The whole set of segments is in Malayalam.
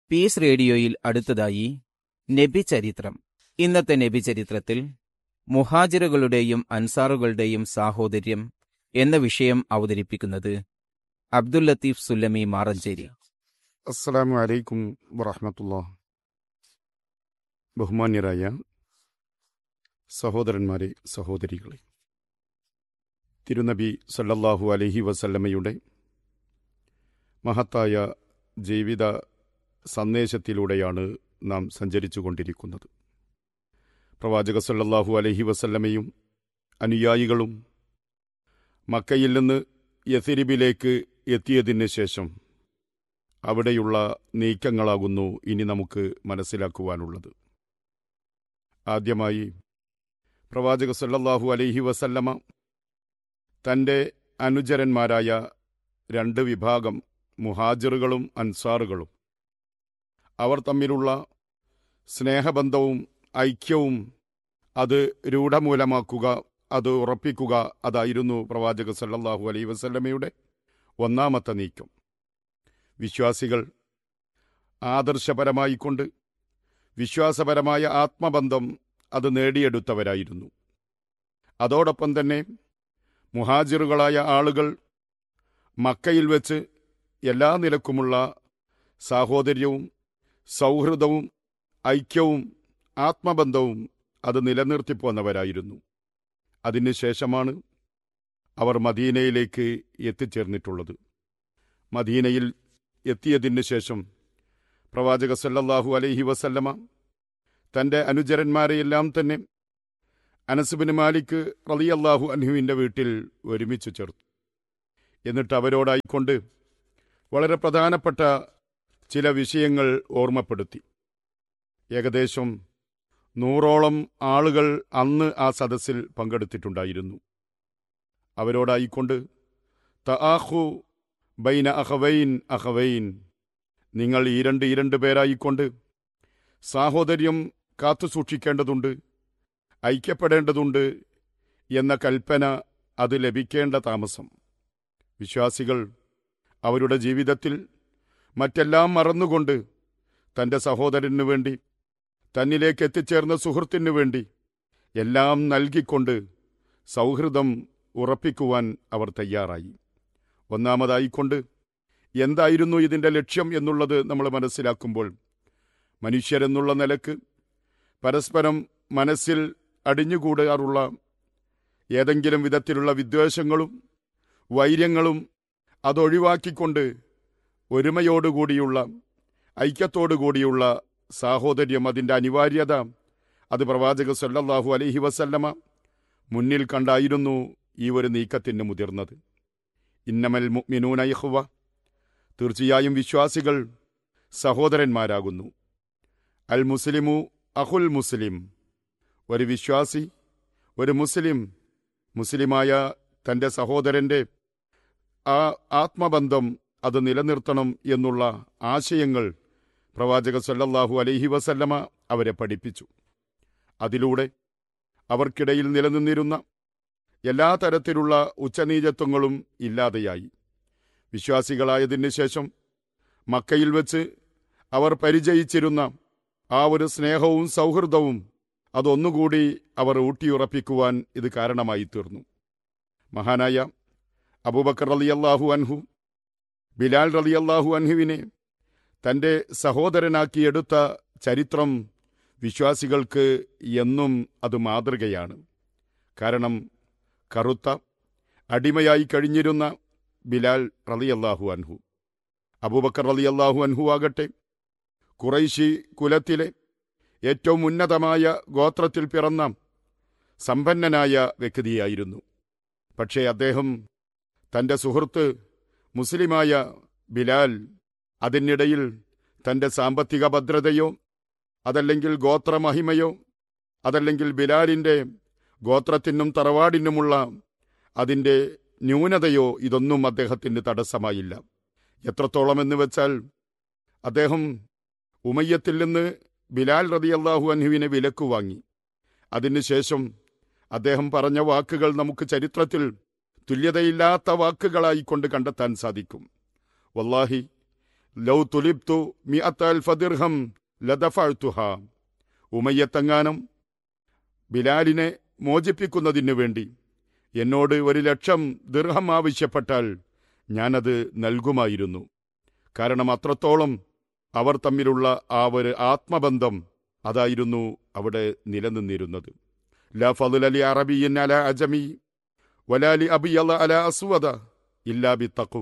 പീസ് റേഡിയോയിൽ അടുത്തതായി നബി ചരിത്രം ഇന്നത്തെ നബി ചരിത്രത്തിൽ മുഹാജിറുകളുടെയും അൻസാറുകളുടെയും സാഹോദര്യം എന്ന വിഷയം അവതരിപ്പിക്കുന്നത് അബ്ദുൽ ലത്തീഫ് സുല്ലമി മാറഞ്ചേരി അസ്സലാമു അലൈക്കും വറഹമത്തുള്ള ബഹുമാന്യരായ സഹോദരന്മാരെ സഹോദരികളെ തിരുനബി സല്ലല്ലാഹു അലൈഹി വസല്ലമയുടെ മഹത്തായ ജീവിത സന്ദേശത്തിലൂടെയാണ് നാം സഞ്ചരിച്ചു കൊണ്ടിരിക്കുന്നത് പ്രവാചക സല്ലല്ലാഹു അലൈഹി വസല്ലമയും അനുയായികളും മക്കയിൽ നിന്ന് യസിരിബിലേക്ക് എത്തിയതിന് ശേഷം അവിടെയുള്ള നീക്കങ്ങളാകുന്നു ഇനി നമുക്ക് മനസ്സിലാക്കുവാനുള്ളത് ആദ്യമായി പ്രവാചക സല്ലല്ലാഹു അലൈഹി വസല്ലമ തൻ്റെ അനുചരന്മാരായ രണ്ട് വിഭാഗം മുഹാജിറുകളും അൻസാറുകളും അവർ തമ്മിലുള്ള സ്നേഹബന്ധവും ഐക്യവും അത് രൂഢമൂലമാക്കുക അത് ഉറപ്പിക്കുക അതായിരുന്നു പ്രവാചക സല്ലല്ലാഹു അലൈഹി വസല്ലമയുടെ ഒന്നാമത്തെ നീക്കം വിശ്വാസികൾ ആദർശപരമായിക്കൊണ്ട് വിശ്വാസപരമായ ആത്മബന്ധം അത് നേടിയെടുത്തവരായിരുന്നു അതോടൊപ്പം തന്നെ മുഹാജിറുകളായ ആളുകൾ മക്കയിൽ വെച്ച് എല്ലാ നിലക്കുമുള്ള സാഹോദര്യവും സൗഹൃദവും ഐക്യവും ആത്മബന്ധവും അത് നിലനിർത്തിപ്പോന്നവരായിരുന്നു അതിനുശേഷമാണ് അവർ മദീനയിലേക്ക് എത്തിച്ചേർന്നിട്ടുള്ളത് മദീനയിൽ എത്തിയതിന് ശേഷം പ്രവാചക സല്ലല്ലാഹു അലൈഹി വസല്ലമ തൻ്റെ അനുചരന്മാരെയെല്ലാം തന്നെ അനസുബിന് മാലിക് റളിയല്ലാഹു അൻഹുവിൻ്റെ വീട്ടിൽ ഒരുമിച്ച് ചേർത്തു എന്നിട്ട് അവരോടായിക്കൊണ്ട് വളരെ പ്രധാനപ്പെട്ട ചില വിഷയങ്ങൾ ഓർമ്മപ്പെടുത്തി ഏകദേശം നൂറോളം ആളുകൾ അന്ന് ആ സദസ്സിൽ പങ്കെടുത്തിട്ടുണ്ടായിരുന്നു അവരോടായിക്കൊണ്ട് തആഹു ബൈന അഹവൈൻ അഹവൈൻ നിങ്ങൾ ഈ രണ്ട് ഈ രണ്ട് പേരായിക്കൊണ്ട് സാഹോദര്യം കാത്തുസൂക്ഷിക്കേണ്ടതുണ്ട് ഐക്യപ്പെടേണ്ടതുണ്ട് എന്ന കൽപ്പന അത് ലഭിക്കേണ്ട താമസം വിശ്വാസികൾ അവരുടെ ജീവിതത്തിൽ മറ്റെല്ലാം മറന്നുകൊണ്ട് തൻ്റെ സഹോദരനു വേണ്ടി തന്നിലേക്ക് എത്തിച്ചേർന്ന സുഹൃത്തിനു വേണ്ടി എല്ലാം നൽകിക്കൊണ്ട് സൗഹൃദം ഉറപ്പിക്കുവാൻ അവർ തയ്യാറായി ഒന്നാമതായിക്കൊണ്ട് എന്തായിരുന്നു ഇതിൻ്റെ ലക്ഷ്യം എന്നുള്ളത് നമ്മൾ മനസ്സിലാക്കുമ്പോൾ മനുഷ്യരെന്നുള്ള നിലക്ക് പരസ്പരം മനസ്സിൽ അടിഞ്ഞുകൂടാറുള്ള ഏതെങ്കിലും വിധത്തിലുള്ള വിദ്വേഷങ്ങളും വൈര്യങ്ങളും അതൊഴിവാക്കിക്കൊണ്ട് ഒരുമയോടുകൂടിയുള്ള ഐക്യത്തോടുകൂടിയുള്ള സാഹോദര്യം അതിൻ്റെ അനിവാര്യത അത് പ്രവാചക സല്ലല്ലാഹു അലൈഹി വസല്ലമ മുന്നിൽ കണ്ടായിരുന്നു ഈ ഒരു നീക്കത്തിന് മുതിർന്നത് ഇന്നമൽ മുഅ്മിനൂന ഇഖ്വ തീർച്ചയായും വിശ്വാസികൾ സഹോദരന്മാരാകുന്നു അൽ മുസ്ലിമു അഹുൽ മുസ്ലിം ഒരു വിശ്വാസി ഒരു മുസ്ലിം മുസ്ലിമായ തൻ്റെ സഹോദരൻ്റെ ആ ആത്മബന്ധം അത് നിലനിർത്തണം എന്നുള്ള ആശയങ്ങൾ പ്രവാചക സല്ലല്ലാഹു അലൈഹി വസല്ലമ അവരെ പഠിപ്പിച്ചു അതിലൂടെ അവർക്കിടയിൽ നിലനിന്നിരുന്ന എല്ലാ തരത്തിലുള്ള ഉച്ചനീചത്വങ്ങളും ഇല്ലാതെയായി വിശ്വാസികളായതിന് ശേഷം മക്കയിൽ വെച്ച് അവർ പരിചയിച്ചിരുന്ന ആ ഒരു സ്നേഹവും സൗഹൃദവും അതൊന്നുകൂടി അവർ ഊട്ടിയുറപ്പിക്കുവാൻ ഇത് കാരണമായി തീർന്നു മഹാനായ അബൂബക്കർ റളിയല്ലാഹു അൻഹു ബിലാൽ റളിയല്ലാഹു അൻഹുവിനെ തൻ്റെ സഹോദരനാക്കിയെടുത്ത ചരിത്രം വിശ്വാസികൾക്ക് എന്നും അത് മാതൃകയാണ് കാരണം കറുത്ത അടിമയായി കഴിഞ്ഞിരുന്ന ബിലാൽ റളിയല്ലാഹു അൻഹു അബൂബക്കർ റളിയല്ലാഹു അൻഹു ആകട്ടെ കുറൈശി കുലത്തിലെ ഏറ്റവും ഉന്നതമായ ഗോത്രത്തിൽ പിറന്ന സമ്പന്നനായ വ്യക്തിയായിരുന്നു പക്ഷേ അദ്ദേഹം തൻ്റെ സുഹൃത്ത് മുസ്ലിമായ ബിലാൽ അതിനിടയിൽ തൻ്റെ സാമ്പത്തിക ഭദ്രതയോ അതല്ലെങ്കിൽ ഗോത്രമഹിമയോ അതല്ലെങ്കിൽ ബിലാലിൻ്റെ ഗോത്രത്തിനും തറവാടിനുമുള്ള അതിൻ്റെ ന്യൂനതയോ ഇതൊന്നും അദ്ദേഹത്തിന് തടസ്സമായില്ല എത്രത്തോളമെന്ന് വെച്ചാൽ അദ്ദേഹം ഉമയ്യത്തിൽ നിന്ന് ബിലാൽ റതിയല്ലാഹു അൻഹുവിനെ വിലക്കു വാങ്ങി അതിനുശേഷം അദ്ദേഹം പറഞ്ഞ വാക്കുകൾ നമുക്ക് ചരിത്രത്തിൽ തുല്യതയില്ലാത്ത വാക്കുകളായി കൊണ്ട് കണ്ടെത്താൻ സാധിക്കും വല്ലാഹി ലൗ തുലിപ്തു മി അത്തൽ ഫദിർഹം ലദഫഅ്തുഹ ഉമയ്യത്തങ്ങാനം ബിലാലിനെ മോചിപ്പിക്കുന്നതിനു വേണ്ടി എന്നോട് ഒരു ലക്ഷം ദിർഹം ആവശ്യപ്പെട്ടാൽ ഞാനത് നൽകുമായിരുന്നു കാരണം അത്രത്തോളം അവർ തമ്മിലുള്ള ആ ഒരു ആത്മബന്ധം അതായിരുന്നു അവിടെ നിലനിന്നിരുന്നത് ല ഫതുലലി അറബിയൻ അല അജമി വലാലി അബിയല അല അസ്വദ ഇല്ലാ ബി തക്കുവ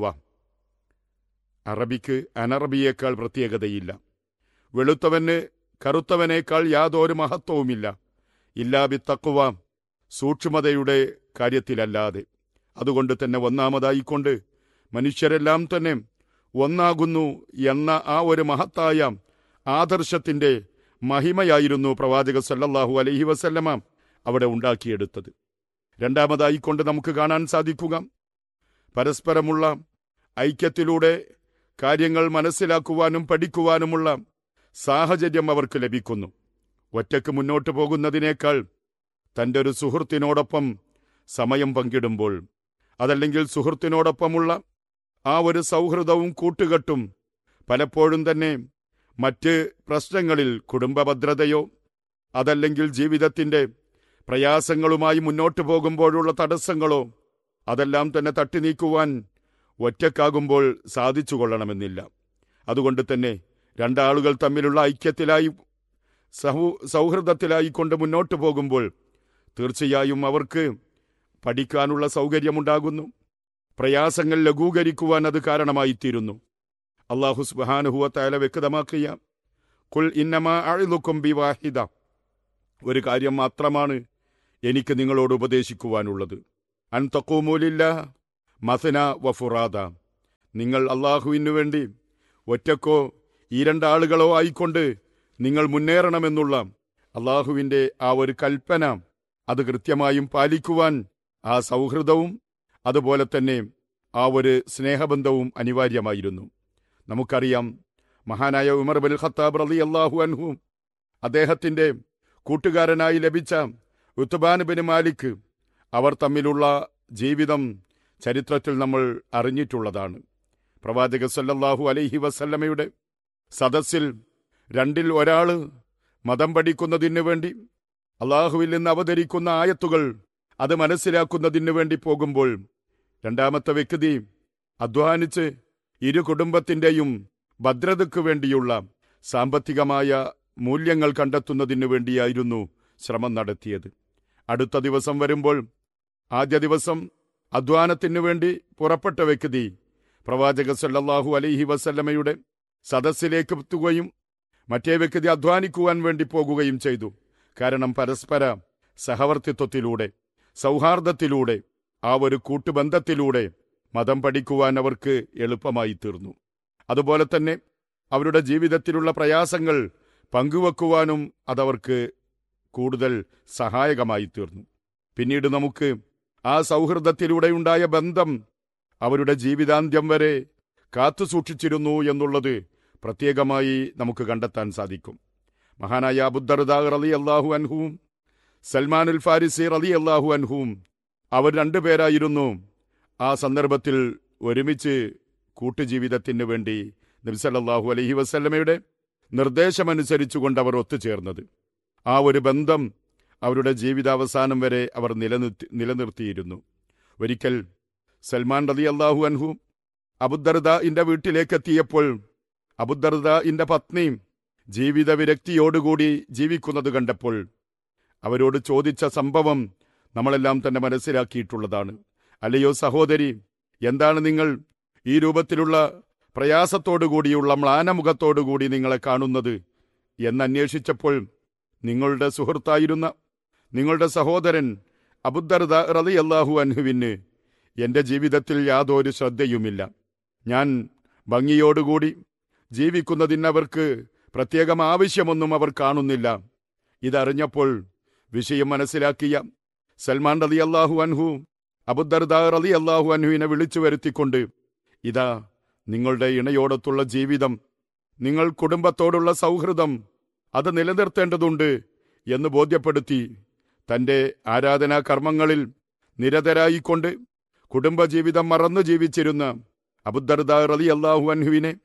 അറബിക്ക് അനറബിയേക്കാൾ പ്രത്യേകതയില്ല വെളുത്തവന് കറുത്തവനേക്കാൾ യാതൊരു മഹത്വവുമില്ല ഇല്ലാ ബി തക്കുവ സൂക്ഷ്മതയുടെ കാര്യത്തിലല്ലാതെ അതുകൊണ്ട് തന്നെ ഒന്നാമതായിക്കൊണ്ട് മനുഷ്യരെല്ലാം തന്നെ ഒന്നാകുന്നു എന്ന ആ ഒരു മഹത്തായ ആദർശത്തിന്റെ മഹിമയായിരുന്നു പ്രവാചക സല്ലല്ലാഹു അലൈഹി വസല്ലമ അവിടെ ഉണ്ടാക്കിയെടുത്തത് രണ്ടാമതായിക്കൊണ്ട് നമുക്ക് കാണാൻ സാധിക്കുക പരസ്പരമുള്ള ഐക്യത്തിലൂടെ കാര്യങ്ങൾ മനസ്സിലാക്കുവാനും പഠിക്കുവാനുമുള്ള സാഹചര്യം അവർക്ക് ലഭിക്കുന്നു ഒറ്റയ്ക്ക് മുന്നോട്ട് പോകുന്നതിനേക്കാൾ തൻ്റെ ഒരു സുഹൃത്തിനോടൊപ്പം സമയം പങ്കിടുമ്പോൾ അതല്ലെങ്കിൽ സുഹൃത്തിനോടൊപ്പമുള്ള ആ ഒരു സൗഹൃദവും കൂട്ടുകെട്ടും പലപ്പോഴും തന്നെ മറ്റ് പ്രശ്നങ്ങളിൽ കുടുംബ ഭദ്രതയോ അതല്ലെങ്കിൽ ജീവിതത്തിൻ്റെ പ്രയാസങ്ങളുമായി മുന്നോട്ട് പോകുമ്പോഴുള്ള തടസ്സങ്ങളോ അതെല്ലാം തന്നെ തട്ടി നീക്കുവാൻ ഒറ്റക്കാകുമ്പോൾ സാധിച്ചു കൊള്ളണമെന്നില്ല അതുകൊണ്ട് തന്നെ രണ്ടാളുകൾ തമ്മിലുള്ള ഐക്യത്തിലായി സഹു സൗഹൃദത്തിലായി കൊണ്ട് മുന്നോട്ട് പോകുമ്പോൾ തീർച്ചയായും അവർക്ക് പഠിക്കാനുള്ള സൗകര്യമുണ്ടാകുന്നു പ്രയാസങ്ങൾ ലഘൂകരിക്കുവാൻ അത് കാരണമായിത്തീരുന്നു അള്ളാഹു സുബാനുഹുവ തയാല വ്യക്തമാക്കിയ കുൽ ഇന്നമാ അഴുതുക്കും ബി വാഹിദ ഒരു കാര്യം മാത്രമാണ് എനിക്ക് നിങ്ങളോട് ഉപദേശിക്കുവാനുള്ളത് അൻ തക്കൂമൂലില്ല മസന വഫുറാദ നിങ്ങൾ അള്ളാഹുവിനു വേണ്ടി ഒറ്റക്കോ ഈ രണ്ടാളുകളോ ആയിക്കൊണ്ട് നിങ്ങൾ മുന്നേറണമെന്നുള്ള അള്ളാഹുവിൻ്റെ ആ ഒരു കൽപ്പന അത് കൃത്യമായും പാലിക്കുവാൻ ആ സൗഹൃദവും അതുപോലെ തന്നെ ആ ഒരു സ്നേഹബന്ധവും അനിവാര്യമായിരുന്നു നമുക്കറിയാം മഹാനായ ഉമർ ബിൻ ഖത്താബ് റലി അള്ളാഹു അൻഹു അദ്ദേഹത്തിന്റെ കൂട്ടുകാരനായി ലഭിച്ച ഉത്തുബാൻ ബിൻ മാലിക് അവർ തമ്മിലുള്ള ജീവിതം ചരിത്രത്തിൽ നമ്മൾ അറിഞ്ഞിട്ടുള്ളതാണ് പ്രവാചക സല്ലല്ലാഹു അലൈഹി വസല്ലമയുടെ സദസ്സിൽ രണ്ടിൽ ഒരാള് മതം പഠിക്കുന്നതിനു വേണ്ടി അള്ളാഹുവിൽ നിന്ന് അവതരിക്കുന്ന ആയത്തുകൾ അത് മനസ്സിലാക്കുന്നതിനു വേണ്ടി പോകുമ്പോൾ രണ്ടാമത്തെ വ്യക്തി അധ്വാനിച്ച് ഇരു കുടുംബത്തിന്റെയും ഭദ്രതയ്ക്കു വേണ്ടിയുള്ള സാമ്പത്തികമായ മൂല്യങ്ങൾ കണ്ടെത്തുന്നതിനു വേണ്ടിയായിരുന്നു ശ്രമം നടത്തിയത് അടുത്ത ദിവസം വരുമ്പോൾ ആദ്യ ദിവസം അധ്വാനത്തിനു വേണ്ടി പുറപ്പെട്ട വ്യക്തി പ്രവാചക സല്ലല്ലാഹു അലൈഹി വസല്ലമയുടെ സദസ്സിലേക്ക് എത്തുകയും മറ്റേ വ്യക്തി അധ്വാനിക്കുവാൻ വേണ്ടി പോകുകയും ചെയ്തു കാരണം പരസ്പര സഹവർത്തിത്വത്തിലൂടെ സൗഹാർദ്ദത്തിലൂടെ ആ ഒരു കൂട്ടുബന്ധത്തിലൂടെ മതം പഠിക്കുവാൻ അവർക്ക് എളുപ്പമായി തീർന്നു അതുപോലെ തന്നെ അവരുടെ ജീവിതത്തിലുള്ള പ്രയാസങ്ങൾ പങ്കുവെക്കുവാനും അതവർക്ക് കൂടുതൽ സഹായകമായി തീർന്നു പിന്നീട് നമുക്ക് ആ സൗഹൃദത്തിലൂടെയുണ്ടായ ബന്ധം അവരുടെ ജീവിതാന്ത്യം വരെ കാത്തുസൂക്ഷിച്ചിരുന്നു എന്നുള്ളത് പ്രത്യേകമായി നമുക്ക് കണ്ടെത്താൻ സാധിക്കും മഹാനായ അബുദ്ദർദാ റലി അള്ളാഹു അൻഹുവും സൽമാനുൽ ഫാരിസി റലി അള്ളാഹു അൻഹുവും അവർ രണ്ടുപേരായിരുന്നു ആ സന്ദർഭത്തിൽ ഒരുമിച്ച് കൂട്ടുജീവിതത്തിന് വേണ്ടി നബ്സല്ലാഹു അലഹി വസ്ല്ലമയുടെ നിർദ്ദേശമനുസരിച്ചുകൊണ്ട് അവർ ഒത്തുചേർന്നത് ആ ഒരു ബന്ധം അവരുടെ ജീവിതാവസാനം വരെ അവർ നിലനിർത്തി നിലനിർത്തിയിരുന്നു ഒരിക്കൽ സൽമാൻ റലി അള്ളാഹു അൻഹു അബുദർദ ഇന്റെ വീട്ടിലേക്കെത്തിയപ്പോൾ അബുദർദ ഇന്റെ പത്നി ജീവിത വിരക്തിയോടുകൂടി ജീവിക്കുന്നത് കണ്ടപ്പോൾ അവരോട് ചോദിച്ച സംഭവം നമ്മളെല്ലാം തന്നെ മനസ്സിലാക്കിയിട്ടുള്ളതാണ് അല്ലയോ സഹോദരി എന്താണ് നിങ്ങൾ ഈ രൂപത്തിലുള്ള പ്രയാസത്തോടുകൂടിയുള്ള മ്ലാനമുഖത്തോടുകൂടി നിങ്ങളെ കാണുന്നത് എന്നന്വേഷിച്ചപ്പോൾ നിങ്ങളുടെ സുഹൃത്തായിരുന്ന നിങ്ങളുടെ സഹോദരൻ അബുദർദ റലി അള്ളാഹു അൻഹുവിന് എന്റെ ജീവിതത്തിൽ യാതൊരു ശ്രദ്ധയുമില്ല ഞാൻ ഭംഗിയോടുകൂടി ജീവിക്കുന്നതിനവർക്ക് പ്രത്യേകം ആവശ്യമൊന്നും അവർ കാണുന്നില്ല ഇതറിഞ്ഞപ്പോൾ വിഷയം മനസ്സിലാക്കിയ സൽമാൻ റലി അള്ളാഹു അൻഹു അബുദർദ റലി അള്ളാഹു അൻഹുവിനെ വിളിച്ചു വരുത്തിക്കൊണ്ട് ഇതാ നിങ്ങളുടെ ഇണയോടൊത്തുള്ള ജീവിതം നിങ്ങൾ കുടുംബത്തോടുള്ള സൗഹൃദം അത് നിലനിർത്തേണ്ടതുണ്ട് എന്ന് ബോധ്യപ്പെടുത്തി തന്റെ ആരാധനാ കർമ്മങ്ങളിൽ നിരതരായിക്കൊണ്ട് കുടുംബജീവിതം മറന്നു ജീവിച്ചിരുന്ന അബുദർദ റലി അള്ളാഹു അൻഹുവിനെ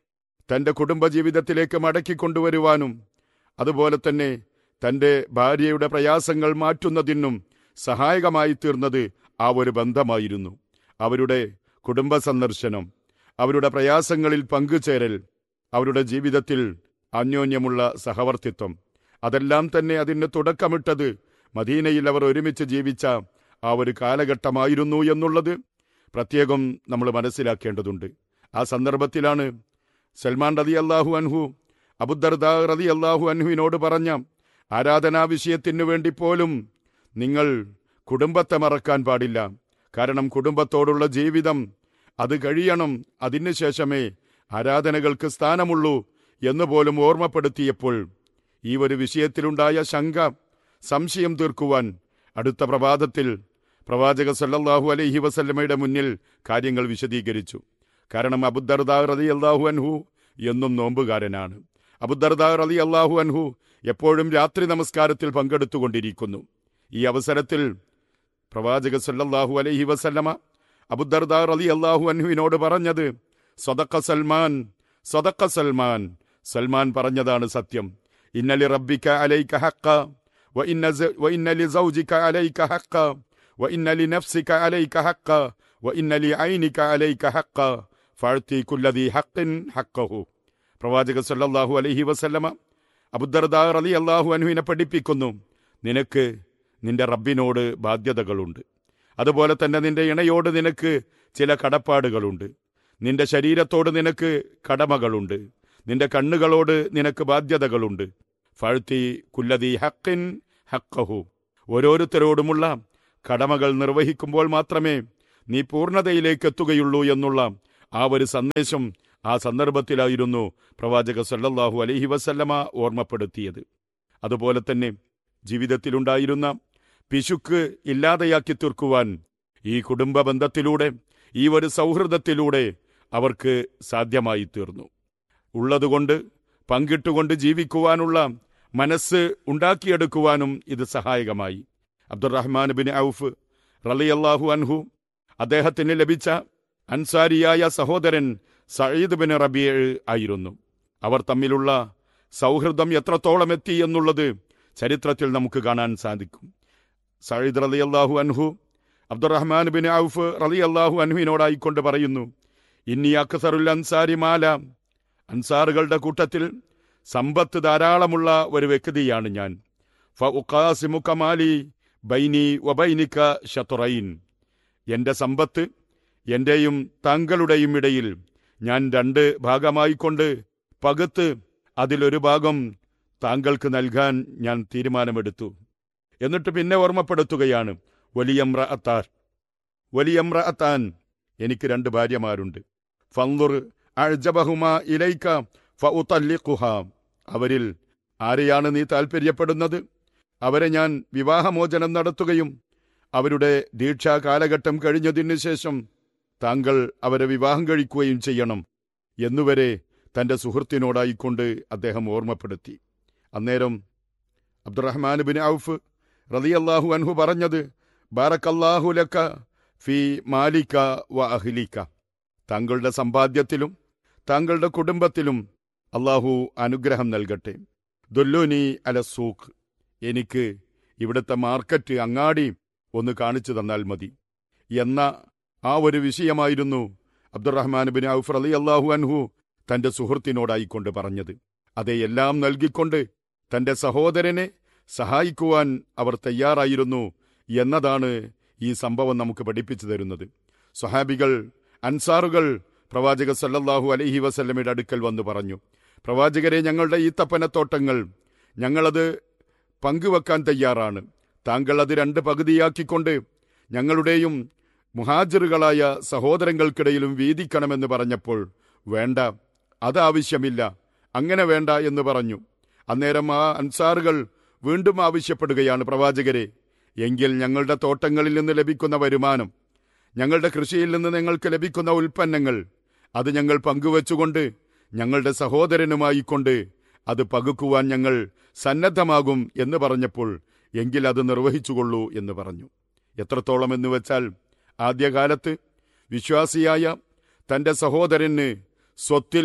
തന്റെ കുടുംബജീവിതത്തിലേക്ക് മടക്കിക്കൊണ്ടുവരുവാനും അതുപോലെ തന്നെ തന്റെ ഭാര്യയുടെ പ്രയാസങ്ങൾ മാറ്റുന്നതിനും സഹായകമായി തീർന്നത് ആ ഒരു ബന്ധമായിരുന്നു അവരുടെ കുടുംബ സന്ദർശനം അവരുടെ പ്രയാസങ്ങളിൽ പങ്കുചേരൽ അവരുടെ ജീവിതത്തിൽ അന്യോന്യമുള്ള സഹവർത്തിത്വം അതെല്ലാം തന്നെ അതിന് തുടക്കമിട്ടത് മദീനയിൽ അവർ ഒരുമിച്ച് ജീവിച്ച ആ ഒരു കാലഘട്ടമായിരുന്നു എന്നുള്ളത് പ്രത്യേകം നമ്മൾ മനസ്സിലാക്കേണ്ടതുണ്ട് ആ സന്ദർഭത്തിലാണ് സൽമാൻ റതി അള്ളാഹു അൻഹു അബുദർദ റതി അള്ളാഹു അൻഹുവിനോട് പറഞ്ഞ ആരാധനാ വിഷയത്തിനു വേണ്ടി പോലും നിങ്ങൾ കുടുംബത്തെ മറക്കാൻ പാടില്ല കാരണം കുടുംബത്തോടുള്ള ജീവിതം അത് കഴിയണം അതിനുശേഷമേ ആരാധനകൾക്ക് സ്ഥാനമുള്ളൂ എന്ന് പോലും ഓർമ്മപ്പെടുത്തിയപ്പോൾ ഈ ഒരു വിഷയത്തിലുണ്ടായ ശങ്ക സംശയം തീർക്കുവാൻ അടുത്ത പ്രഭാതത്തിൽ പ്രവാചക സല്ലല്ലാഹു അലൈഹി വസല്ലമയുടെ മുന്നിൽ കാര്യങ്ങൾ വിശദീകരിച്ചു കാരണം അബുദർദാ റതി അള്ളാഹു അൻഹു എന്നും നോമ്പുകാരനാണ് അബുദർദാ റതി അള്ളാഹു അൻഹു എപ്പോഴും രാത്രി നമസ്കാരത്തിൽ പങ്കെടുത്തുകൊണ്ടിരിക്കുന്നു ഈ അവസരത്തിൽ പ്രവാചക സല്ലല്ലാഹു അലൈഹി വസല്ലമ അബുദർദാ റലി അള്ളാഹു അൻഹുവിനോട് പറഞ്ഞത് സ്വതക്ക സൽമാൻ സ്വതക്ക സൽമാൻ സൽമാൻ പറഞ്ഞതാണ് സത്യം ഇന്നലി റബ്ബിക്ക അലൈക ഹക്ക വ ഇന്ന സ- വ ഇന്നലി സൗജിക അലൈക ഹക്ക വ ഇന്നലി നഫ്സിക അലൈക ഹക്ക വ ഇന്നലി ഐനിക അലൈക ഹക്ക ഫഅതി കുല്ലദി ഹഖിൻ ഹഖഹു പ്രവാചക സല്ലല്ലാഹു അലൈഹി വസല്ലമ അബുദർദാ റലി അള്ളാഹു അൻഹുവിനെ പഠിപ്പിക്കുന്നു നിനക്ക് നിന്റെ റബ്ബിനോട് ബാധ്യതകളുണ്ട് അതുപോലെ തന്നെ നിന്റെ ഇണയോട് നിനക്ക് ചില കടപ്പാടുകളുണ്ട് നിന്റെ ശരീരത്തോട് നിനക്ക് കടമകളുണ്ട് നിന്റെ കണ്ണുകളോട് നിനക്ക് ബാധ്യതകളുണ്ട് ഫഴുത്തി കുല്ലതി ഹക്കിൻ ഹക്കഹു ഓരോരുത്തരോടുമുള്ള കടമകൾ നിർവഹിക്കുമ്പോൾ മാത്രമേ നീ പൂർണ്ണതയിലേക്ക് എത്തുകയുള്ളൂ എന്നുള്ള ആ ഒരു സന്ദേശം ആ സന്ദർഭത്തിലായിരുന്നു പ്രവാചക സല്ലല്ലാഹു അലൈഹി വസല്ലമ ഓർമ്മപ്പെടുത്തിയത് അതുപോലെ തന്നെ ജീവിതത്തിലുണ്ടായിരുന്ന പിശുക്ക് ഇല്ലാതെയാക്കി തീർക്കുവാൻ ഈ കുടുംബ ബന്ധത്തിലൂടെ ഈ ഒരു സൗഹൃദത്തിലൂടെ അവർക്ക് സാധ്യമായി തീർന്നു ഉള്ളതുകൊണ്ട് പങ്കിട്ടുകൊണ്ട് ജീവിക്കുവാനുള്ള മനസ്സ് ഉണ്ടാക്കിയെടുക്കുവാനും ഇത് സഹായകമായി അബ്ദുറഹ്മാൻ ബിൻ ഔഫ് റളിയല്ലാഹു അൻഹു അദ്ദേഹത്തിന് ലഭിച്ച അൻസാരിയായ സഹോദരൻ സയ്യിദ് ബിൻ റബിയ ആയിരുന്നു അവർ തമ്മിലുള്ള സൗഹൃദം എത്രത്തോളം എത്തി എന്നുള്ളത് ചരിത്രത്തിൽ നമുക്ക് കാണാൻ സാധിക്കും സയ്യിദ് റളിയല്ലാഹു അൻഹു അബ്ദുറഹ്മാൻ ബിൻ ഔഫ് റളിയല്ലാഹു അൻഹുവിനോടായിക്കൊണ്ട് പറയുന്നു ഇന്നി അക്സറുൽ അൻസാരി മാല അൻസാറുകളുടെ കൂട്ടത്തിൽ സമ്പത്ത് ധാരാളമുള്ള ഒരു വ്യക്തിയാണ് ഞാൻ ഫ ഉഖാസിമു കമാലി ബൈനി വബൈനിക ഷത്തുറൈൻ എന്റെ സമ്പത്ത് എന്റെയും താങ്കളുടെയും ഇടയിൽ ഞാൻ രണ്ട് ഭാഗമായിക്കൊണ്ട് പകുത്ത് അതിലൊരു ഭാഗം താങ്കൾക്ക് നൽകാൻ ഞാൻ തീരുമാനമെടുത്തു എന്നിട്ട് പിന്നെ ഓർമ്മപ്പെടുത്തുകയാണ് വലിയമ്ര അത്താർ വലിയമ്ര അത്താൻ എനിക്ക് രണ്ട് ഭാര്യമാരുണ്ട് ഫന്ദുർ അഴ്ജബഹുമ ഇലൈക്ക ഫഉതല്ലിഖുഹ അവരിൽ ആരെയാണ് നീ താൽപ്പര്യപ്പെടുന്നത് അവരെ ഞാൻ വിവാഹമോചനം നടത്തുകയും അവരുടെ ദീക്ഷാ കാലഘട്ടം കഴിഞ്ഞതിനു ശേഷം താങ്കൾ അവരെ വിവാഹം കഴിക്കുകയും ചെയ്യണം എന്നുവരെ തന്റെ സുഹൃത്തിനോടായിക്കൊണ്ട് അദ്ദേഹം ഓർമ്മപ്പെടുത്തി അന്നേരം അബ്ദുറഹ്മാൻ ബിൻ ഔഫ് റളിയല്ലാഹു അൻഹു പറഞ്ഞത് ബാറക്കല്ലാഹു ലക്ക ഫി മാലിക വ അഹ്ലിക താങ്കളുടെ സമ്പാദ്യത്തിലും താങ്കളുടെ കുടുംബത്തിലും അള്ളാഹു അനുഗ്രഹം നൽകട്ടെ ദുല്ലുനി അല സൂഖ് എനിക്ക് ഇവിടുത്തെ മാർക്കറ്റ് അങ്ങാടി ഒന്ന് കാണിച്ചു തന്നാൽ മതി എന്ന ആ ഒരു വിഷയമായിരുന്നു അബ്ദുറഹ്മാൻ ബിൻ ഔഫ് അലി അള്ളാഹു അൻഹു തന്റെ സുഹൃത്തിനോടായിക്കൊണ്ട് പറഞ്ഞത് അതെ എല്ലാം നൽകിക്കൊണ്ട് തന്റെ സഹോദരനെ സഹായിക്കുവാൻ അവർ തയ്യാറായിരുന്നു എന്നതാണ് ഈ സംഭവം നമുക്ക് പഠിപ്പിച്ചു തരുന്നത് സ്വഹാബികൾ അൻസാറുകൾ പ്രവാചക സല്ലല്ലാഹു അലൈഹി വസല്ലമയുടെ അടുക്കൽ വന്നു പറഞ്ഞു പ്രവാചകരെ ഞങ്ങളുടെ ഈത്തപ്പനത്തോട്ടങ്ങൾ ഞങ്ങളത് പങ്കുവെക്കാൻ തയ്യാറാണ് താങ്കൾ അത് രണ്ട് പകുതിയാക്കിക്കൊണ്ട് ഞങ്ങളുടെയും മുഹാജിറുകളായ സഹോദരങ്ങൾക്കിടയിലും വീതിക്കണമെന്ന് പറഞ്ഞപ്പോൾ വേണ്ട അത് ആവശ്യമില്ല അങ്ങനെ വേണ്ട എന്ന് പറഞ്ഞു അന്നേരം ആ അൻസാറുകൾ വീണ്ടും ആവശ്യപ്പെടുകയാണ് പ്രവാചകരെ എങ്കിൽ ഞങ്ങളുടെ തോട്ടങ്ങളിൽ നിന്ന് ലഭിക്കുന്ന വരുമാനം ഞങ്ങളുടെ കൃഷിയിൽ നിന്ന് ഞങ്ങൾക്ക് ലഭിക്കുന്ന ഉൽപ്പന്നങ്ങൾ അത് ഞങ്ങൾ പങ്കുവച്ചുകൊണ്ട് ഞങ്ങളുടെ സഹോദരനുമായി കൊണ്ട് അത് പകുക്കുവാൻ ഞങ്ങൾ സന്നദ്ധമാകും എന്ന് പറഞ്ഞപ്പോൾ എങ്കിൽ അത് നിർവഹിച്ചുകൊള്ളൂ എന്ന് പറഞ്ഞു എത്രത്തോളം എന്ന് വെച്ചാൽ ആദ്യകാലത്ത് വിശ്വാസിയായ തന്റെ സഹോദരന് സ്വത്തിൽ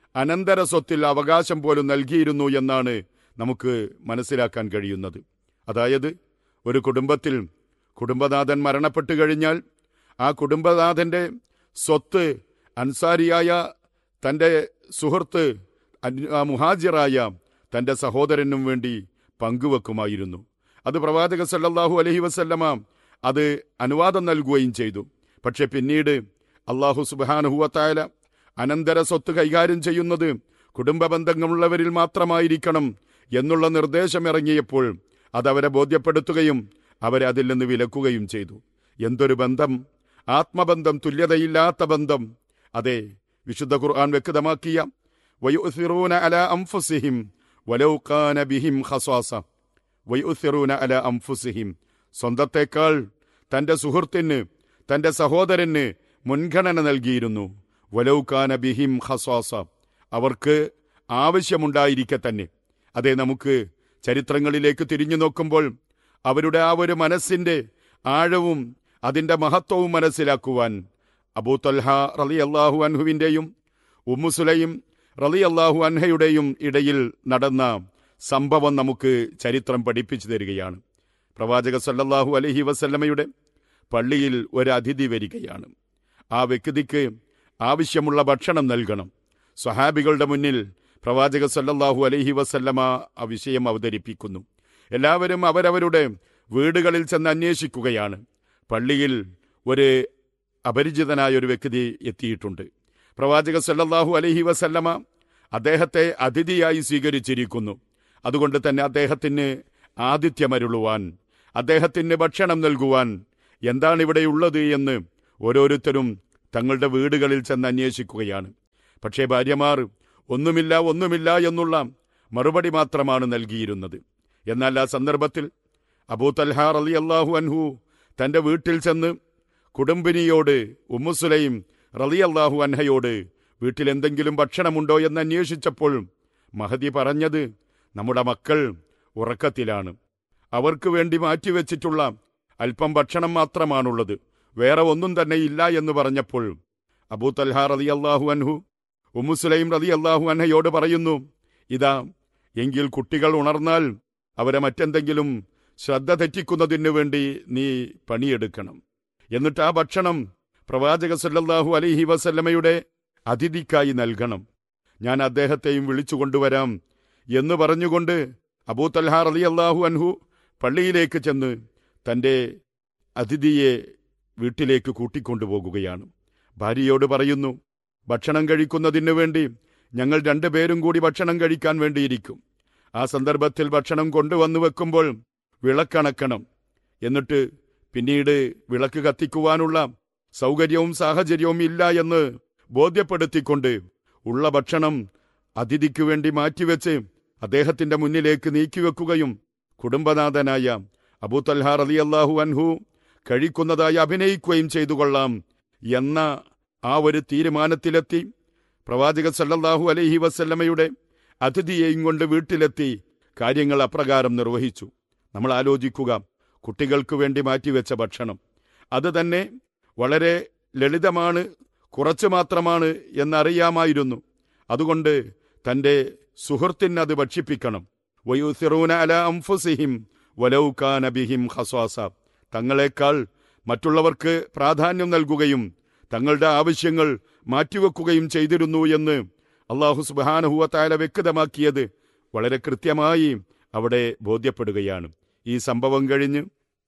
അനന്തര സ്വത്തിൽ അവകാശം പോലും നൽകിയിരുന്നു എന്നാണ് നമുക്ക് മനസ്സിലാക്കാൻ കഴിയുന്നത് അതായത് ഒരു കുടുംബത്തിൽ കുടുംബനാഥൻ മരണപ്പെട്ടു കഴിഞ്ഞാൽ ആ കുടുംബനാഥന്റെ സ്വത്ത് അൻസാരിയായ തൻ്റെ സുഹൃത്ത് അൻ- ആ മുഹാജിറായ തൻ്റെ സഹോദരനും വേണ്ടി പങ്കുവെക്കുമായിരുന്നു അത് പ്രവാചക സല്ലല്ലാഹു അലൈഹി വസല്ലമ അത് അനുവാദം നൽകുകയും ചെയ്തു പക്ഷെ പിന്നീട് അള്ളാഹു സുബാനുഹുവത്തായ അനന്തര സ്വത്ത് കൈകാര്യം ചെയ്യുന്നത് കുടുംബ ബന്ധങ്ങളുള്ളവരിൽ മാത്രമായിരിക്കണം എന്നുള്ള നിർദ്ദേശം ഇറങ്ങിയപ്പോൾ അതവരെ ബോധ്യപ്പെടുത്തുകയും അവരെ അതിൽ നിന്ന് വിലക്കുകയും ചെയ്തു എന്തൊരു ബന്ധം ആത്മബന്ധം തുല്യതയില്ലാത്ത ബന്ധം അതെ വിശുദ്ധ ഖുർആൻ വ്യക്തമാക്കിയ വയുസിറൂന അല അംഫുസിഹിം വലൗ കാന ബിഹിം ഖസാസ വയുസിറൂന അല അംഫുസിഹിം സ്വന്തത്തേക്കാൾ തന്റെ സുഹൃത്തിന് തന്റെ സഹോദരന് മുൻഗണന നൽകിയിരുന്നു വലൗകാന ബിഹിം ഖസാസ അവർക്ക് ആവശ്യമുണ്ടായിരിക്കെ തന്നെ അതെ നമുക്ക് ചരിത്രങ്ങളിലേക്ക് തിരിഞ്ഞു നോക്കുമ്പോൾ അവരുടെ ആ ഒരു മനസ്സിന്റെ ആഴവും അതിന്റെ മഹത്വവും മനസ്സിലാക്കുവാൻ അബൂ തൽഹ റലി അള്ളാഹു അൻഹുവിൻ്റെയും ഉമ്മുസുലയും റലി അള്ളാഹു അൻഹയുടെയും ഇടയിൽ നടന്ന സംഭവം നമുക്ക് ചരിത്രം പഠിപ്പിച്ചു തരികയാണ് പ്രവാചക സല്ലല്ലാഹു അലഹി വസല്ലമയുടെ പള്ളിയിൽ ഒരു അതിഥി വരികയാണ് ആ വ്യക്തിക്ക് ആവശ്യമുള്ള ഭക്ഷണം നൽകണം സ്വഹാബികളുടെ മുന്നിൽ പ്രവാചക സല്ലല്ലാഹു അലൈഹി വസല്ലമ ആ വിഷയം അവതരിപ്പിക്കുന്നു എല്ലാവരും അവരവരുടെ വീടുകളിൽ ചെന്ന് അന്വേഷിക്കുകയാണ് പള്ളിയിൽ ഒരു അപരിചിതനായ ഒരു വ്യക്തി എത്തിയിട്ടുണ്ട് പ്രവാചക സല്ലല്ലാഹു അലൈഹി വസല്ലമ അദ്ദേഹത്തെ അതിഥിയായി സ്വീകരിച്ചിരിക്കുന്നു അതുകൊണ്ട് തന്നെ അദ്ദേഹത്തിന് ആതിഥ്യമരുളുവാൻ അദ്ദേഹത്തിന് ഭക്ഷണം നൽകുവാൻ എന്താണ് ഇവിടെയുള്ളത് എന്ന് ഓരോരുത്തരും തങ്ങളുടെ വീടുകളിൽ ചെന്ന് അന്വേഷിക്കുകയാണ് പക്ഷേ ഭാര്യമാർ ഒന്നുമില്ല ഒന്നുമില്ല എന്നുള്ള മറുപടി മാത്രമാണ് നൽകിയിരുന്നത് എന്നാൽ ആ സന്ദർഭത്തിൽ അബൂ തൽഹ അലി അള്ളാഹു അൻഹു തന്റെ വീട്ടിൽ ചെന്ന് കുടുംബിനിയോട് ഉമ്മുസുലൈം റലി അള്ളാഹു അൻഹയോട് വീട്ടിൽ എന്തെങ്കിലും ഭക്ഷണമുണ്ടോ എന്ന് അന്വേഷിച്ചപ്പോൾ മഹദി പറഞ്ഞത് നമ്മുടെ മക്കൾ ഉറക്കത്തിലാണ് അവർക്ക് വേണ്ടി മാറ്റിവെച്ചിട്ടുള്ള അല്പം ഭക്ഷണം മാത്രമാണുള്ളത് വേറെ ഒന്നും തന്നെ ഇല്ല എന്ന് പറഞ്ഞപ്പോൾ അബൂ തൽഹ റതി അള്ളാഹു അൻഹു ഉമ്മുസുലൈം റതി അള്ളാഹു അൻഹയോട് പറയുന്നു ഇതാ എങ്കിൽ കുട്ടികൾ ഉണർന്നാൽ അവരെ മറ്റെന്തെങ്കിലും ശ്രദ്ധ തെറ്റിക്കുന്നതിന് വേണ്ടി നീ പണിയെടുക്കണം എന്നിട്ട് ആ ഭക്ഷണം പ്രവാചക സല്ലല്ലാഹു അലൈഹി വസല്ലമയുടെ അതിഥിക്കായി നൽകണം ഞാൻ അദ്ദേഹത്തെയും വിളിച്ചു കൊണ്ടുവരാം എന്ന് പറഞ്ഞുകൊണ്ട് അബൂ തൽഹ റലി അള്ളാഹു അൻഹു പള്ളിയിലേക്ക് ചെന്ന് തൻ്റെ അതിഥിയെ വീട്ടിലേക്ക് കൂട്ടിക്കൊണ്ടുപോകുകയാണ് ഭാര്യയോട് പറയുന്നു ഭക്ഷണം കഴിക്കുന്നതിനു വേണ്ടി ഞങ്ങൾ രണ്ടുപേരും കൂടി ഭക്ഷണം കഴിക്കാൻ വേണ്ടിയിരിക്കും ആ സന്ദർഭത്തിൽ ഭക്ഷണം കൊണ്ടുവന്നു വെക്കുമ്പോൾ വിളക്കണക്കണം എന്നിട്ട് പിന്നീട് വിളക്ക് കത്തിക്കുവാനുള്ള സൗകര്യവും സാഹചര്യവും ഇല്ല എന്ന് ബോധ്യപ്പെടുത്തിക്കൊണ്ട് ഉള്ള ഭക്ഷണം അതിഥിക്കു വേണ്ടി മാറ്റിവെച്ച് അദ്ദേഹത്തിന്റെ മുന്നിലേക്ക് നീക്കിവെക്കുകയും കുടുംബനാഥനായ അബൂ തൽഹ റലി അള്ളാഹു അൻഹു കഴിക്കുന്നതായി അഭിനയിക്കുകയും ചെയ്തു കൊള്ളാം എന്ന ആ ഒരു തീരുമാനത്തിലെത്തി പ്രവാചക സല്ലല്ലാഹു അലൈഹി വസല്ലമയുടെ അതിഥിയെയും കൊണ്ട് വീട്ടിലെത്തി കാര്യങ്ങൾ അപ്രകാരം നിർവഹിച്ചു നമ്മൾ ആലോചിക്കുക കുട്ടികൾക്ക് വേണ്ടി മാറ്റിവെച്ച ഭക്ഷണം അത് തന്നെ വളരെ ലളിതമാണ് കുറച്ച് മാത്രമാണ് എന്നറിയാമായിരുന്നു അതുകൊണ്ട് തന്റെ സുഹൃത്തിന് അത് ഭക്ഷിപ്പിക്കണം വയുസിറൂന അല അംഫുസിഹിം വലൗകാന ബിഹിം ഖസ്വാസ തങ്ങളെക്കാൾ മറ്റുള്ളവർക്ക് പ്രാധാന്യം നൽകുകയും തങ്ങളുടെ ആവശ്യങ്ങൾ മാറ്റിവെക്കുകയും ചെയ്തിരുന്നു എന്ന് അള്ളാഹു സുബാനഹുവത്തായ വ്യക്തമാക്കിയത് വളരെ കൃത്യമായി അവിടെ ബോധ്യപ്പെടുകയാണ് ഈ സംഭവം കഴിഞ്ഞ്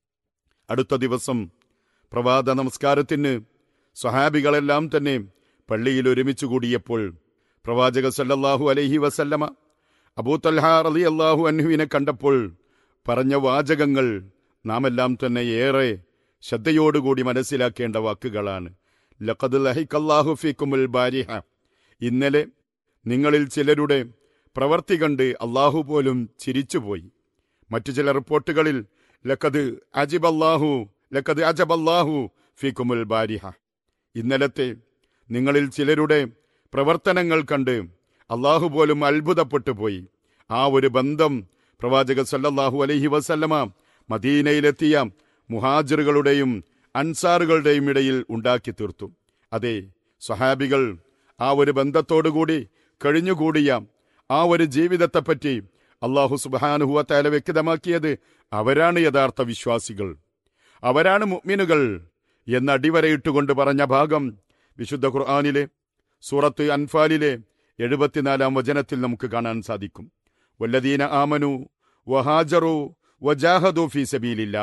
അടുത്ത ദിവസം പ്രഭാത നമസ്കാരത്തിന് സ്വഹാബികളെല്ലാം തന്നെ പള്ളിയിൽ ഒരുമിച്ച് കൂടിയപ്പോൾ പ്രവാചക സല്ലല്ലാഹു അലൈഹി വസല്ലമ അബൂ തൽഹ റളി അള്ളാഹു അൻഹുവിനെ കണ്ടപ്പോൾ പറഞ്ഞ വാചകങ്ങൾ നാം എല്ലാം തന്നെ ഏറെ ശ്രദ്ധയോടുകൂടി മനസ്സിലാക്കേണ്ട വാക്കുകളാണ് ലഖദ് ലഹിക്കല്ലാഹു ഫീക്കുമുൽ ബാരിഹ ഇന്നലെ നിങ്ങളിൽ ചിലരുടെ പ്രവർത്തി കണ്ട് അള്ളാഹു പോലും ചിരിച്ചുപോയി മറ്റു ചില റിപ്പോർട്ടുകളിൽ ലക്കത് അജിബല്ലാഹു ലക്കത് അജബല്ലാഹു ഫീക്കുമുൽ ബാരിഹ ഇന്നലത്തെ നിങ്ങളിൽ ചിലരുടെ പ്രവർത്തനങ്ങൾ കണ്ട് അള്ളാഹു പോലും അത്ഭുതപ്പെട്ടു പോയി ആ ഒരു ബന്ധം പ്രവാചക സല്ലല്ലാഹു അലൈഹി വസല്ലമ മദീനയിലെത്തിയ മുഹാജിറുകളുടെയും അൻസാറുകളുടെയും ഇടയിൽ ഉണ്ടാക്കി തീർത്തു അതെ സ്വഹാബികൾ ആ ഒരു ബന്ധത്തോടുകൂടി കഴിഞ്ഞുകൂടിയ ആ ഒരു ജീവിതത്തെപ്പറ്റി അള്ളാഹു സുബാനുഹുവത്തായ വ്യക്തമാക്കിയത് അവരാണ് യഥാർത്ഥ വിശ്വാസികൾ അവരാണ് മുഅ്മിനുകൾ എന്ന് അടിവരയിട്ടുകൊണ്ട് പറഞ്ഞ ഭാഗം വിശുദ്ധ ഖുർആാനിലെ സൂറത്ത് അൻഫാലിലെ എഴുപത്തിനാലാം വചനത്തിൽ നമുക്ക് കാണാൻ സാധിക്കും വല്ലദീന ആമനു വഹാജറു വജാഹദു ഫീ സബീലില്ല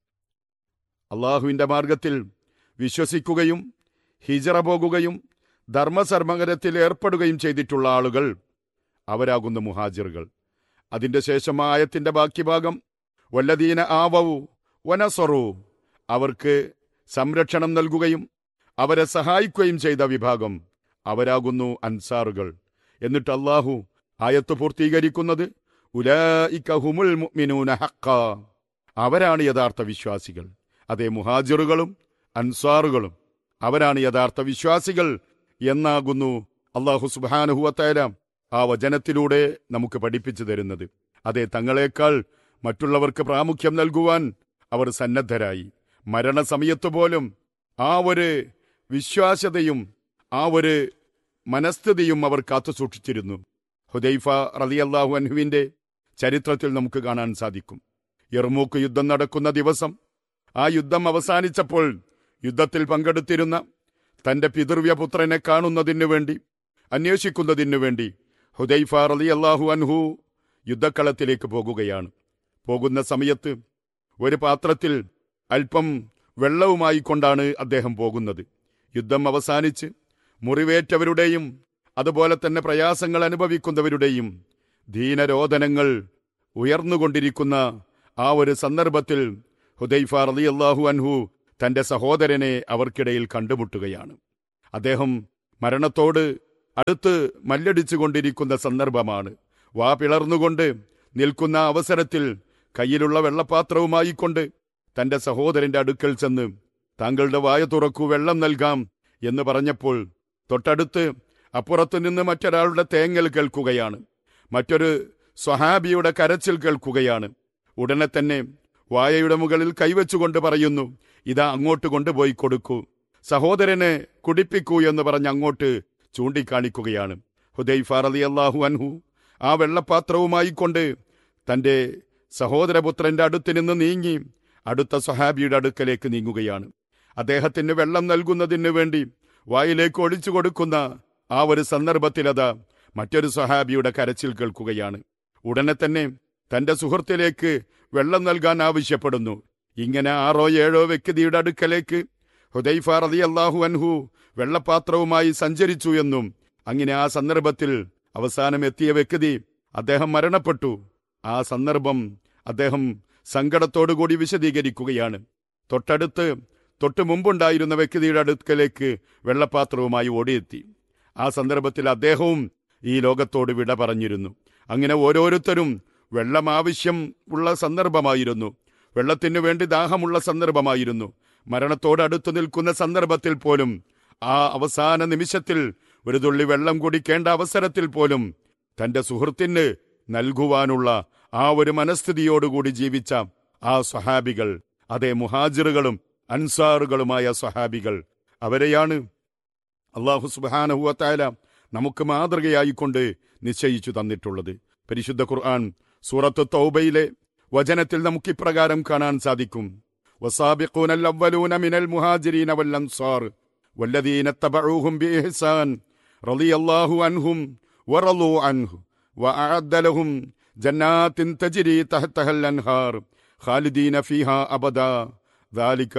അള്ളാഹുവിന്റെ മാർഗത്തിൽ വിശ്വസിക്കുകയും ഹിജറ പോകുകയും ധർമ്മസർമകരത്തിൽ ഏർപ്പെടുകയും ചെയ്തിട്ടുള്ള ആളുകൾ അവരാകുന്നു മുഹാജിറുകൾ അതിന്റെ ശേഷം ആ ആയത്തിന്റെ ബാക്കി ഭാഗം വല്ലദീന ആവവു വനസറു അവർക്ക് സംരക്ഷണം നൽകുകയും അവരെ സഹായിക്കുകയും ചെയ്ത വിഭാഗം അവരാകുന്നു അൻസാറുകൾ എന്നിട്ട് അള്ളാഹു ആയത്ത് പൂർത്തീകരിക്കുന്നത് ഉലായിക ഹുമുൽ മുഅ്മിനൂന ഹക്ക അവരാണ് യഥാർത്ഥ വിശ്വാസികൾ അതേ മുഹാജിറുകളും അൻസാറുകളും അവരാണ് യഥാർത്ഥ വിശ്വാസികൾ എന്നാകുന്നു അള്ളാഹു സുബാനുഹുവത്തേല ആ വചനത്തിലൂടെ നമുക്ക് പഠിപ്പിച്ചു തരുന്നത് അതെ തങ്ങളെക്കാൾ മറ്റുള്ളവർക്ക് പ്രാമുഖ്യം നൽകുവാൻ അവർ സന്നദ്ധരായി മരണസമയത്ത് പോലും ആ ഒരു വിശ്വാസ്യതയും ആ ഒരു മനസ്ഥിതിയും അവർ കാത്തുസൂക്ഷിച്ചിരുന്നു ഹുദൈഫ റലിയല്ലാഹു അൻഹുവിന്റെ ചരിത്രത്തിൽ നമുക്ക് കാണാൻ സാധിക്കും യർമൂക്ക് യുദ്ധം നടക്കുന്ന ദിവസം ആ യുദ്ധം അവസാനിച്ചപ്പോൾ യുദ്ധത്തിൽ പങ്കെടുത്തിരുന്ന തന്റെ പിതൃവ്യപുത്രനെ കാണുന്നതിനു വേണ്ടി അന്വേഷിക്കുന്നതിനു വേണ്ടി ഹുദൈഫ റലിയല്ലാഹു അൻഹു യുദ്ധക്കളത്തിലേക്ക് പോകുകയാണ് പോകുന്ന സമയത്ത് ഒരു പാത്രത്തിൽ അല്പം വെള്ളവുമായി കൊണ്ടാണ് അദ്ദേഹം പോകുന്നത് യുദ്ധം അവസാനിച്ച് മുറിവേറ്റവരുടെയും അതുപോലെ തന്നെ പ്രയാസങ്ങൾ അനുഭവിക്കുന്നവരുടെയും ധീനരോധനങ്ങൾ ഉയർന്നുകൊണ്ടിരിക്കുന്ന ആ ഒരു സന്ദർഭത്തിൽ ഹുദൈഫ റളിയല്ലാഹു അൻഹു തന്റെ സഹോദരനെ അവർക്കിടയിൽ കണ്ടുമുട്ടുകയാണ് അദ്ദേഹം മരണത്തോട് അടുത്ത് മല്ലടിച്ചു കൊണ്ടിരിക്കുന്ന സന്ദർഭമാണ് വാ പിളർന്നുകൊണ്ട് നിൽക്കുന്ന അവസരത്തിൽ കയ്യിലുള്ള വെള്ളപ്പാത്രവുമായി കൊണ്ട് തന്റെ സഹോദരന്റെ അടുക്കൽ ചെന്ന് താങ്കളുടെ വായ തുറക്കൂ വെള്ളം നൽകാം എന്ന് പറഞ്ഞപ്പോൾ തൊട്ടടുത്ത് അപ്പുറത്തു നിന്ന് മറ്റൊരാളുടെ തേങ്ങൽ കേൾക്കുകയാണ് മറ്റൊരു സ്വഹാബിയുടെ കരച്ചിൽ കേൾക്കുകയാണ് ഉടനെ തന്നെ വായയുടെ മുകളിൽ കൈവച്ചുകൊണ്ട് പറയുന്നു ഇതാ അങ്ങോട്ട് കൊണ്ടുപോയി കൊടുക്കൂ സഹോദരനെ കുടിപ്പിക്കൂ എന്ന് പറഞ്ഞ് അങ്ങോട്ട് ചൂണ്ടിക്കാണിക്കുകയാണ് ഹുദൈഫ റളിയല്ലാഹു അൻഹു ആ വെള്ളപ്പാത്രവുമായി കൊണ്ട് തന്റെ സഹോദരപുത്രന്റെ അടുത്ത് നിന്ന് നീങ്ങി അടുത്ത സ്വഹാബിയുടെ അടുക്കലേക്ക് നീങ്ങുകയാണ് അദ്ദേഹത്തിന് വെള്ളം നൽകുന്നതിന് വേണ്ടി വായിലേക്ക് ഒഴിച്ചു കൊടുക്കുന്ന ആ ഒരു സന്ദർഭത്തിലതാ മറ്റൊരു സ്വഹാബിയുടെ കരച്ചിൽ കേൾക്കുകയാണ് ഉടനെ തന്നെ തന്റെ സുഹൃത്തിലേക്ക് വെള്ളം നൽകാൻ ആവശ്യപ്പെടുന്നു ഇങ്ങനെ ആറോ ഏഴോ വ്യക്തിയുടെ അടുക്കലേക്ക് ഹുദൈഫ റളിയല്ലാഹു അൻഹു വെള്ളപ്പാത്രവുമായി സഞ്ചരിച്ചു എന്നും അങ്ങനെ ആ സന്ദർഭത്തിൽ അവസാനം എത്തിയ വ്യക്തി അദ്ദേഹം മരണപ്പെട്ടു ആ സന്ദർഭം അദ്ദേഹം സങ്കടത്തോടുകൂടി വിശദീകരിക്കുകയാണ് തൊട്ടടുത്ത് തൊട്ടു മുമ്പുണ്ടായിരുന്ന വ്യക്തിയുടെ അടുക്കലേക്ക് വെള്ളപ്പാത്രവുമായി ഓടിയെത്തി ആ സന്ദർഭത്തിൽ അദ്ദേഹവും ഈ ലോകത്തോട് വിട പറഞ്ഞിരുന്നു അങ്ങനെ ഓരോരുത്തരും വെള്ളം ആവശ്യം ഉള്ള സന്ദർഭമായിരുന്നു വെള്ളത്തിനു വേണ്ടി ദാഹമുള്ള സന്ദർഭമായിരുന്നു മരണത്തോട് അടുത്തു നിൽക്കുന്ന സന്ദർഭത്തിൽ പോലും ആ അവസാന നിമിഷത്തിൽ ഒരു തുള്ളി വെള്ളം കുടിക്കേണ്ട അവസരത്തിൽ പോലും തന്റെ സുഹൃത്തിന് നൽകുവാനുള്ള ആ ഒരു മനസ്ഥിതിയോടുകൂടി ജീവിച്ച ആ സ്വഹാബികൾ അതേ മുഹാജിറുകളും അൻസാറുകളുമായ സ്വഹാബികൾ അവരെയാണ് അള്ളാഹു സുബാനഹുവത്തായ നമുക്ക് മാതൃകയായിക്കൊണ്ട് നിശ്ചയിച്ചു തന്നിട്ടുള്ളത് പരിശുദ്ധ ഖുർആൻ സൂറത്ത് തൗബയിലെ വചനത്തിൽ നമുക്ക് ഇപ്രകാരം കാണാൻ സാധിക്കും وصابقون الأولون من المهاجرين والأنصار والذين اتبعوهم بإحسان رضي الله عنهم ورضوا عنه وأعد لهم جنات تجري تحتها الأنهار خالدين فيها أبدا ذلك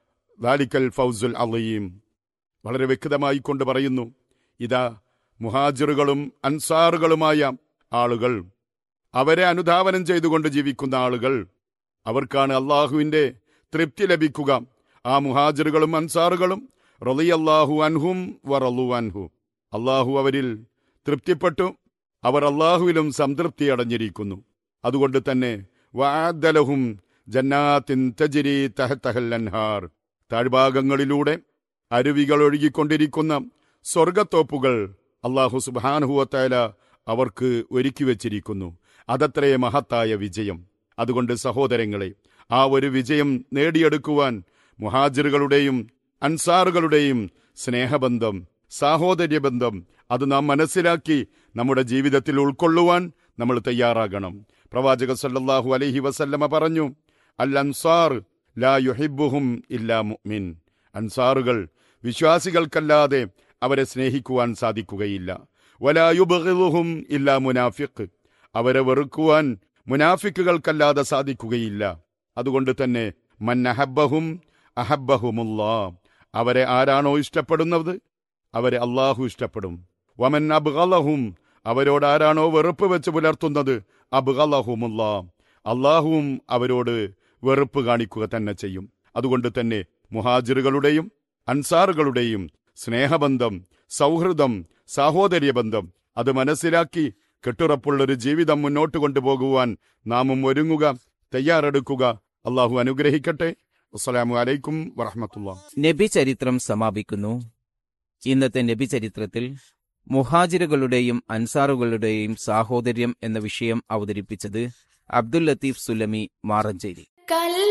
ذلك الفوز العظيم വളരെ വ്യക്തമായി കൊണ്ട് പറയുന്നു ഇതാ മുഹാജിറുകളും അൻസാറുകളുമായ ആളുകൾ അവരെ അനുധാവനം ചെയ്തുകൊണ്ട് ജീവിക്കുന്ന ആളുകൾ അവർക്കാണ് അള്ളാഹുവിന്റെ തൃപ്തി ലഭിക്കുക ആ മുഹാജിറുകളും അൻസാറുകളും റളിയല്ലാഹു അൻഹും വറലു അൻഹു അള്ളാഹു അവരിൽ തൃപ്തിപ്പെട്ടു അവർ അള്ളാഹുവിലും സംതൃപ്തി അടഞ്ഞിരിക്കുന്നു അതുകൊണ്ട് തന്നെ വാദലഹും ജന്നാത്തിൻ തജിരി തഹത്തഹൽ അൻഹാർ താഴ്ഭാഗങ്ങളിലൂടെ അരുവികൾ ഒഴുകിക്കൊണ്ടിരിക്കുന്ന സ്വർഗത്തോപ്പുകൾ അള്ളാഹു സുബാനുഹുവത്തായ അവർക്ക് ഒരുക്കി വച്ചിരിക്കുന്നു അതത്രേ മഹത്തായ വിജയം അതുകൊണ്ട് സഹോദരങ്ങളെ ആ ഒരു വിജയം നേടിയെടുക്കുവാൻ മുഹാജിറുകളുടെയും അൻസാറുകളുടെയും സ്നേഹബന്ധം സാഹോദര്യ ബന്ധം അത് നാം മനസ്സിലാക്കി നമ്മുടെ ജീവിതത്തിൽ ഉൾക്കൊള്ളുവാൻ നമ്മൾ തയ്യാറാകണം പ്രവാചക സല്ലല്ലാഹു അലൈഹി വസല്ലമ പറഞ്ഞു അൽ അൻസാർ ലാ യുഹിബ്ബുഹും ഇല്ലാ മുഅ്മിൻ അൻസാറുകൾ വിശ്വാസികൾക്കല്ലാതെ അവരെ സ്നേഹിക്കുവാൻ സാധിക്കുകയില്ല വലാ യുബ്ഗിദുഹും ഇല്ലാ മുനാഫിഖ് അവരെ വെറുക്കുവാൻ മുനാഫിക്കുകൾക്കല്ലാതെ സാധിക്കുകയില്ല അതുകൊണ്ട് തന്നെ മൻ അഹബ്ബഹും അഹബ്ബഹുമുല്ലാ അവരെ ആരാണോ ഇഷ്ടപ്പെടുന്നത് അവരെ അള്ളാഹു ഇഷ്ടപ്പെടും വമൻ അബ്ഗലഹും അവരോട് ആരാണോ വെറുപ്പ് വെച്ച് പുലർത്തുന്നത് അബ്ഗലഹുമുല്ല അള്ളാഹുവും അവരോട് വെറുപ്പ് കാണിക്കുക തന്നെ ചെയ്യും അതുകൊണ്ട് തന്നെ മുഹാജിറുകളുടെയും അൻസാറുകളുടെയും സ്നേഹബന്ധം സൗഹൃദം സാഹോദര്യ ബന്ധം അത് മനസ്സിലാക്കി കെട്ടുറപ്പുള്ളൊരു ജീവിതം മുന്നോട്ട് കൊണ്ടുപോകുവാൻ നാമും ഒരുങ്ങുക തയ്യാറെടുക്കുക അള്ളാഹു അനുഗ്രഹിക്കട്ടെ അസ്സലാമു അലൈക്കും വറഹമത്തുള്ള നബി ചരിത്രം സമാപിക്കുന്നു ഇന്നത്തെ നബി ചരിത്രത്തിൽ മുഹാജിറുകളുടെയും അൻസാറുകളുടെയും സാഹോദര്യം എന്ന വിഷയം അവതരിപ്പിച്ചത് അബ്ദുൽ ലത്തീഫ് സുലമി മാറഞ്ചേരി കൽ